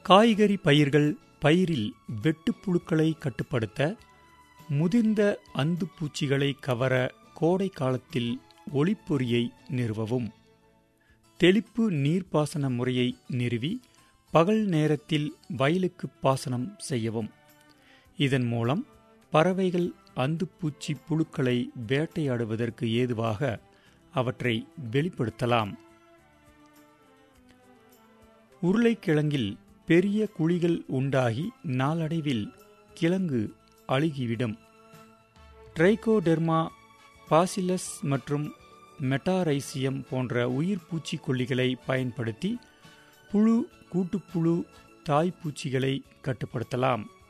காய்கறி பயிர்கள் பயிரில் வெட்டுப்புழுக்களை கட்டுப்படுத்த முதிர்ந்த அந்து பூச்சிகளை கவர கோடை காலத்தில் ஒளிப்பொறியை நிறுவவும் தெளிப்பு நீர்ப்பாசன முறையை நிறுவி பகல் நேரத்தில் வயலுக்கு பாசனம் செய்யவும் இதன் மூலம் பறவைகள் அந்துப்பூச்சி புழுக்களை வேட்டையாடுவதற்கு ஏதுவாக அவற்றை வெளிப்படுத்தலாம் உருளைக்கிழங்கில் பெரிய குழிகள் உண்டாகி நாளடைவில் கிழங்கு அழுகிவிடும் ட்ரைகோடெர்மா பாசிலஸ் மற்றும் மெட்டாரைசியம் போன்ற உயிர் பூச்சிக்கொல்லிகளை பயன்படுத்தி புழு கூட்டுப்புழு தாய்ப்பூச்சிகளை கட்டுப்படுத்தலாம்